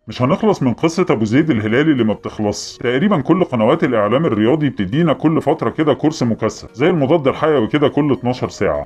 مش هنخلص من قصة أبو زيد الهلالي اللي ما بتخلص تقريبا كل قنوات الإعلام الرياضي بتدينا كل فترة كده كورس مكثف زي المضاد الحيوي كده كل 12 ساعة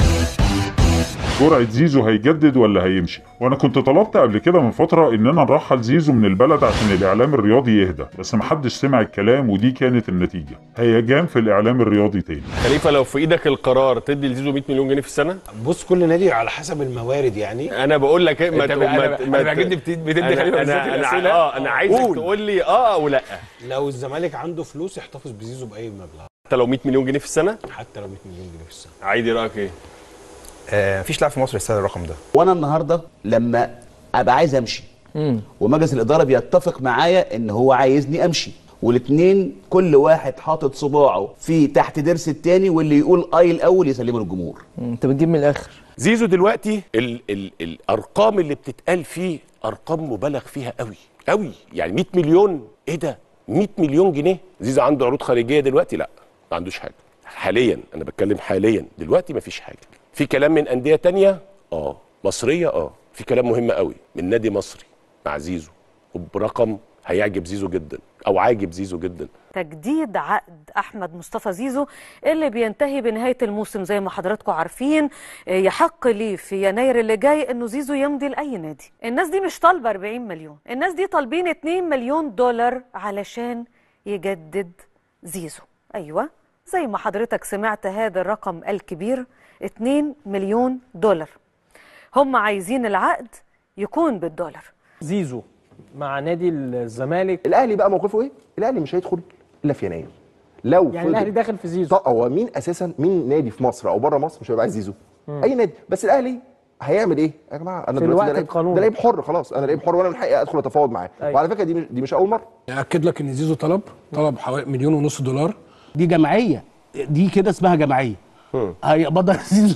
جرعة زيزو هيجدد ولا هيمشي وانا كنت طلبت قبل كده من فترة اننا نرحل زيزو من البلد عشان الاعلام الرياضي يهدى بس محدش سمع الكلام ودي كانت النتيجة هيجان في الاعلام الرياضي تاني خليفه لو في ايدك القرار تدي لزيزو 100 مليون جنيه في السنه بص كل نادي على حسب الموارد يعني انا بقول لك ايه ما انت ت- انا ما انا ت- ما ت- بيعجبني بت- بتدي أنا- خليفه بالذات انا انا الاسئله اه انا عايزك قول. تقول لي اه او لا لو الزمالك عنده فلوس يحتفظ بزيزو باي مبلغ حتى لو 100 مليون جنيه في السنه حتى لو 100 مليون جنيه في السنه عادي رايك ايه آه، مفيش لاعب في مصر يستاهل الرقم ده وانا النهارده لما ابقى عايز امشي ومجلس الاداره بيتفق معايا ان هو عايزني امشي والاثنين كل واحد حاطط صباعه في تحت ضرس التاني واللي يقول اي الاول يسلمه للجمهور انت بتجيب من الاخر زيزو دلوقتي ال ال الارقام اللي بتتقال فيه ارقام مبالغ فيها قوي قوي يعني 100 مليون ايه ده 100 مليون جنيه زيزو عنده عروض خارجيه دلوقتي لا ما عندوش حاجه حاليا انا بتكلم حاليا دلوقتي ما فيش حاجه في كلام من انديه تانية اه مصريه اه في كلام مهم قوي من نادي مصري مع زيزو وبرقم هيعجب زيزو جدا او عاجب زيزو جدا تجديد عقد احمد مصطفى زيزو اللي بينتهي بنهايه الموسم زي ما حضراتكم عارفين آه، يحق ليه في يناير اللي جاي انه زيزو يمضي لاي نادي الناس دي مش طالبه 40 مليون الناس دي طالبين 2 مليون دولار علشان يجدد زيزو ايوه زي ما حضرتك سمعت هذا الرقم الكبير 2 مليون دولار هم عايزين العقد يكون بالدولار زيزو مع نادي الزمالك الاهلي بقى موقفه ايه؟ الاهلي مش هيدخل الا في يناير لو يعني فضل- الاهلي داخل في زيزو طب هو مين اساسا مين نادي في مصر او بره مصر مش هيبقى عايز زيزو؟ اي نادي بس الاهلي هيعمل ايه؟ يا جماعه انا في دلوقتي الوقت ده لعيب القانوني. ده لعيب حر خلاص انا لعيب حر وانا من حقي ادخل اتفاوض معاه أيوة. وعلى فكره دي مش دي مش اول مره اكد لك ان زيزو طلب طلب حوالي مليون ونص دولار دي جمعيه دي كده اسمها جمعيه هيقبضها زيزو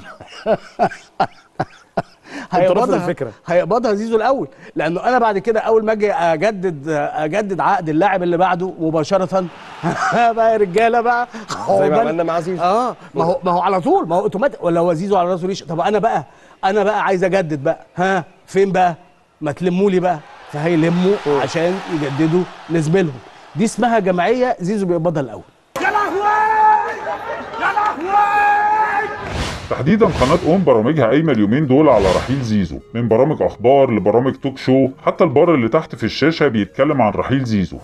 هيقبضها الفكرة. هيقبضها زيزو الاول لانه انا بعد كده اول ما اجي اجدد اجدد عقد اللاعب اللي بعده مباشره بقى يا رجاله بقى زي ما عقبال- عملنا مع زيزو اه ما هو ما هو على طول ما هو اوتوماتيك ولا هو زيزو على راسه ريش طب انا بقى انا بقى عايز اجدد بقى ها فين بقى ما تلموا لي بقى فهيلموا عشان يجددوا لزميلهم دي اسمها جمعيه زيزو بيقبضها الاول تحديدا قناة أم برامجها قايمة اليومين دول على رحيل زيزو من برامج أخبار لبرامج توك شو حتى البار اللي تحت في الشاشة بيتكلم عن رحيل زيزو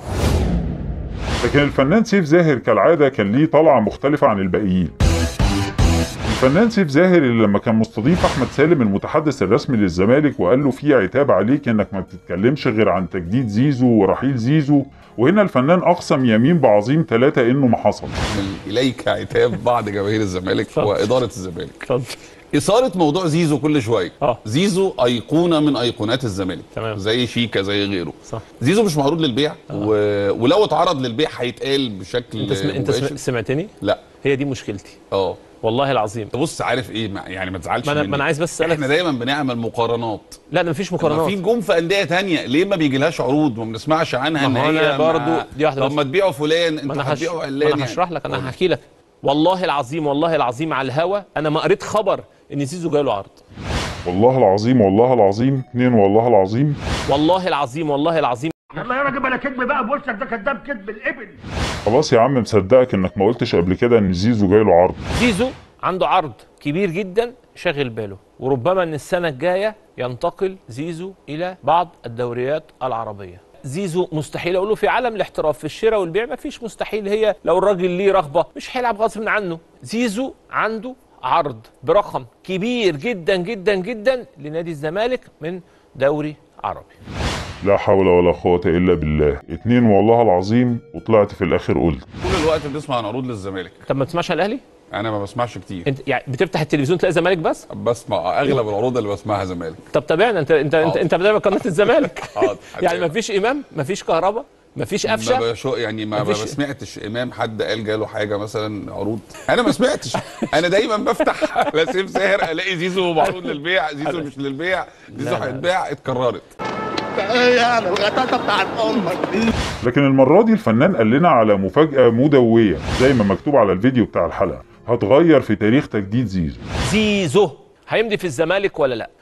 لكن الفنان سيف زاهر كالعادة كان ليه طلعة مختلفة عن الباقيين الفنان سيف زاهر اللي لما كان مستضيف احمد سالم المتحدث الرسمي للزمالك وقال له في عتاب عليك انك ما بتتكلمش غير عن تجديد زيزو ورحيل زيزو وهنا الفنان اقسم يمين بعظيم ثلاثة انه ما حصل اليك عتاب بعض جماهير الزمالك واداره الزمالك اتفضل اثاره موضوع زيزو كل شويه اه. زيزو ايقونه من ايقونات الزمالك تمام. زي شيكا زي غيره صح. زيزو مش معروض للبيع و... ولو اتعرض للبيع هيتقال بشكل انت سم... انت مباشر. سم... سمعتني لا هي دي مشكلتي اه والله العظيم بص عارف ايه ما- يعني ما تزعلش ما انا مني. ما انا عايز بس اسالك احنا دايما بنعمل مقارنات لا ده مفيش ما مقارنات في نجوم في انديه تانية ليه ما بيجيلهاش عروض وما بنسمعش عنها ان ما هو هي أنا برضو- ما- دي واحدة طب بس. ما تبيعوا فلان ما انتوا انا هش... هتبيعوا ما علان انا هشرح لك انا هحكي لك والله العظيم والله العظيم على الهوا انا ما قريت خبر ان زيزو جاي له عرض والله العظيم والله العظيم اتنين والله العظيم والله العظيم والله العظيم يلا يا راجل بلا كذب بقى بوشك ده كذاب كذب الابل خلاص يا عم مصدقك انك ما قلتش قبل كده ان زيزو جاي له عرض زيزو عنده عرض كبير جدا شاغل باله وربما ان السنه الجايه ينتقل زيزو الى بعض الدوريات العربيه زيزو مستحيل اقول له في عالم الاحتراف في الشراء والبيع ما فيش مستحيل هي لو الراجل ليه رغبه مش هيلعب غصب عنه زيزو عنده عرض برقم كبير جدا جدا جدا لنادي الزمالك من دوري عربي لا حول ولا قوة الا بالله اتنين والله العظيم وطلعت في الاخر قلت طول الوقت بنسمع عن عروض للزمالك طب ما بتسمعش على الاهلي انا ما بسمعش كتير انت يعني بتفتح التلفزيون تلاقي زمالك بس بسمع اغلب العروض اللي بسمعها زمالك طب تابعنا انت انت انت, حاضر. انت بتابع قناه الزمالك حاضر. يعني ما فيش امام ما فيش كهرباء ما فيش ما قفشه بشو يعني ما, ما مفيش- سمعتش امام حد قال جاله حاجه مثلا عروض انا ما سمعتش انا دايما بفتح على سيف ساهر الاقي زيزو معروض للبيع زيزو مش للبيع زيزو هيتباع اتكررت لكن المرة دي الفنان قال لنا على مفاجأة مدوية زي ما مكتوب على الفيديو بتاع الحلقة هتغير في تاريخ تجديد زيزو زيزو هيمضي في الزمالك ولا لا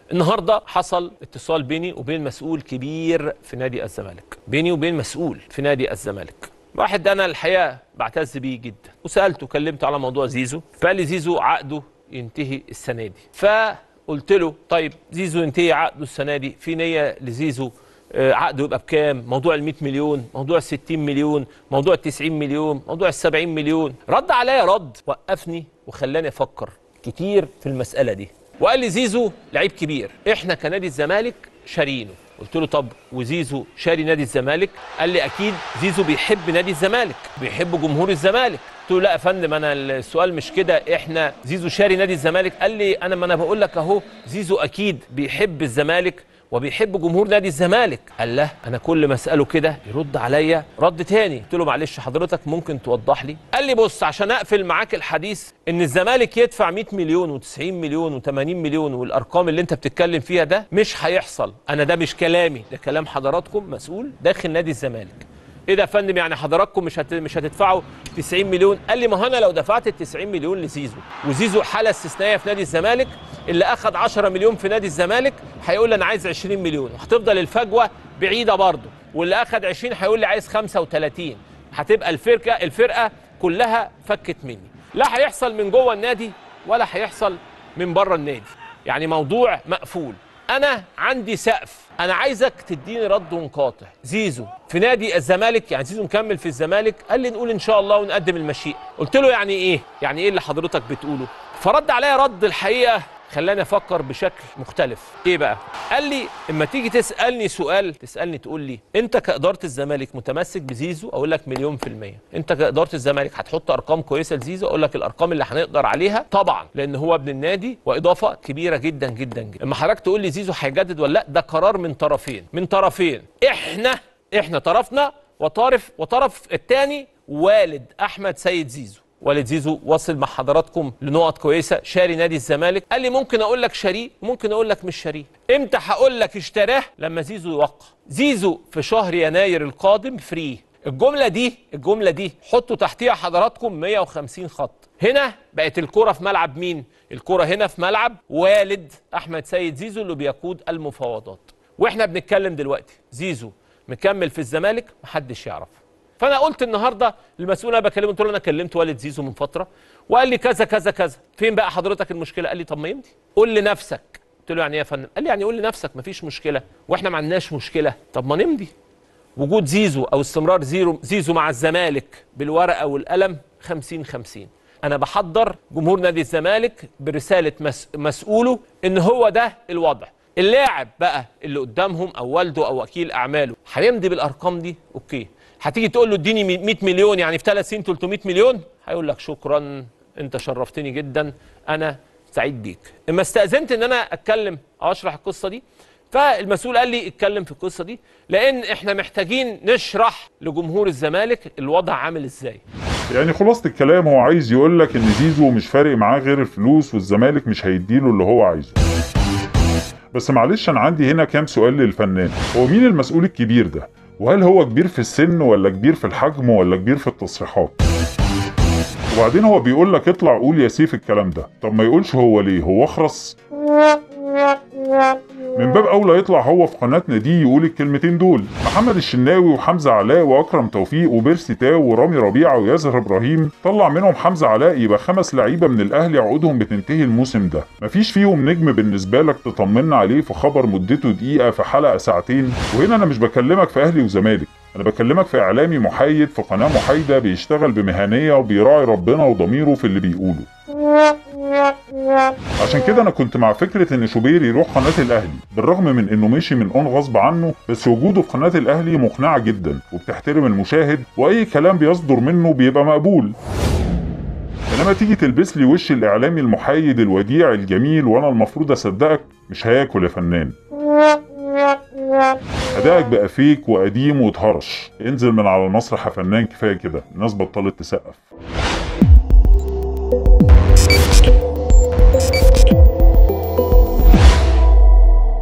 النهارده حصل اتصال بيني وبين مسؤول كبير في نادي الزمالك بيني وبين مسؤول في نادي الزمالك واحد انا الحقيقه بعتز بيه جدا وسالته كلمته على موضوع زيزو فقال لي زيزو عقده ينتهي السنه دي فقلت له طيب زيزو ينتهي عقده السنه دي في نيه لزيزو آه، عقده يبقى بكام موضوع ال 100 مليون موضوع ال 60 مليون موضوع ال 90 مليون موضوع ال 70 مليون رد عليا رد وقفني وخلاني افكر كتير في المساله دي وقال لي زيزو لعيب كبير احنا كنادي الزمالك شارينه قلت له طب وزيزو شاري نادي الزمالك قال لي اكيد زيزو بيحب نادي الزمالك بيحب جمهور الزمالك قلت له لا يا فندم انا السؤال مش كده احنا زيزو شاري نادي الزمالك قال لي انا ما انا بقول لك اهو زيزو اكيد بيحب الزمالك وبيحب جمهور نادي الزمالك قال له انا كل ما اساله كده يرد عليا رد تاني قلت له معلش حضرتك ممكن توضح لي قال لي بص عشان اقفل معاك الحديث ان الزمالك يدفع 100 مليون و90 مليون و80 مليون والارقام اللي انت بتتكلم فيها ده مش هيحصل انا ده مش كلامي ده كلام حضراتكم مسؤول داخل نادي الزمالك ايه ده يا فندم يعني حضراتكم مش هت... مش هتدفعوا 90 مليون قال لي ما هو انا لو دفعت ال 90 مليون لزيزو وزيزو حاله استثنائيه في نادي الزمالك اللي اخذ 10 مليون في نادي الزمالك هيقول لي انا عايز 20 مليون وهتفضل الفجوه بعيده برضه واللي اخذ 20 هيقول لي عايز 35 هتبقى الفرقه الفرقه كلها فكت مني لا هيحصل من جوه النادي ولا هيحصل من بره النادي يعني موضوع مقفول انا عندي سقف انا عايزك تديني رد ونقاطع زيزو في نادي الزمالك يعني زيزو مكمل في الزمالك قال لي نقول ان شاء الله ونقدم المشيئه قلت له يعني ايه يعني ايه اللي حضرتك بتقوله فرد عليا رد الحقيقه خلاني افكر بشكل مختلف ايه بقى قال لي اما تيجي تسالني سؤال تسالني تقول لي انت كاداره الزمالك متمسك بزيزو اقول لك مليون في الميه انت كاداره الزمالك هتحط ارقام كويسه لزيزو اقول لك الارقام اللي هنقدر عليها طبعا لان هو ابن النادي واضافه كبيره جدا جدا جدا اما حضرتك تقول لي زيزو هيجدد ولا لا ده قرار من طرفين من طرفين احنا احنا طرفنا وطرف وطرف الثاني والد احمد سيد زيزو والد زيزو واصل مع حضراتكم لنقط كويسه شاري نادي الزمالك قال لي ممكن اقول لك شاريه ممكن اقول لك مش شاريه امتى هقول لك اشتراه لما زيزو يوقع زيزو في شهر يناير القادم فري الجمله دي الجمله دي حطوا تحتيها حضراتكم 150 خط هنا بقت الكره في ملعب مين الكره هنا في ملعب والد احمد سيد زيزو اللي بيقود المفاوضات واحنا بنتكلم دلوقتي زيزو مكمل في الزمالك محدش يعرف فانا قلت النهارده المسؤول انا بكلمه قلت له انا كلمت والد زيزو من فتره وقال لي كذا كذا كذا فين بقى حضرتك المشكله قال لي طب ما يمضي قول لنفسك قلت له يعني ايه يا فندم قال لي يعني قول لنفسك مفيش مشكله واحنا ما عندناش مشكله طب ما نمضي وجود زيزو او استمرار زيرو زيزو مع الزمالك بالورقه والقلم 50 50 انا بحضر جمهور نادي الزمالك برساله مس مسؤوله ان هو ده الوضع اللاعب بقى اللي قدامهم او والده او وكيل اعماله هيمضي بالارقام دي اوكي هتيجي تقول له اديني 100 مليون يعني في ثلاث سنين 300 مليون هيقول لك شكرا انت شرفتني جدا انا سعيد بيك اما استاذنت ان انا اتكلم او اشرح القصه دي فالمسؤول قال لي اتكلم في القصه دي لان احنا محتاجين نشرح لجمهور الزمالك الوضع عامل ازاي يعني خلاصة الكلام هو عايز يقول لك ان زيزو مش فارق معاه غير الفلوس والزمالك مش هيديله اللي هو عايزه بس معلش انا عندي هنا كام سؤال للفنان هو مين المسؤول الكبير ده وهل هو كبير في السن ولا كبير في الحجم ولا كبير في التصريحات وبعدين هو بيقول لك اطلع قول يا سيف الكلام ده طب ما يقولش هو ليه هو اخرس من باب اولى يطلع هو في قناتنا دي يقول الكلمتين دول محمد الشناوي وحمزه علاء واكرم توفيق وبيرسي تاو ورامي ربيعه وياسر ابراهيم طلع منهم حمزه علاء يبقى خمس لعيبه من الاهلي عقودهم بتنتهي الموسم ده مفيش فيهم نجم بالنسبه لك تطمنا عليه في خبر مدته دقيقه في حلقه ساعتين وهنا انا مش بكلمك في اهلي وزمالك انا بكلمك في اعلامي محايد في قناه محايده بيشتغل بمهنيه وبيراعي ربنا وضميره في اللي بيقوله عشان كده انا كنت مع فكره ان شوبير يروح قناه الاهلي بالرغم من انه مشي من اون غصب عنه بس وجوده في قناه الاهلي مقنعه جدا وبتحترم المشاهد واي كلام بيصدر منه بيبقى مقبول انما تيجي تلبس لي وش الاعلامي المحايد الوديع الجميل وانا المفروض اصدقك مش هياكل يا فنان ادائك بقى فيك وقديم واتهرش انزل من على المسرح يا فنان كفايه كده الناس بطلت تسقف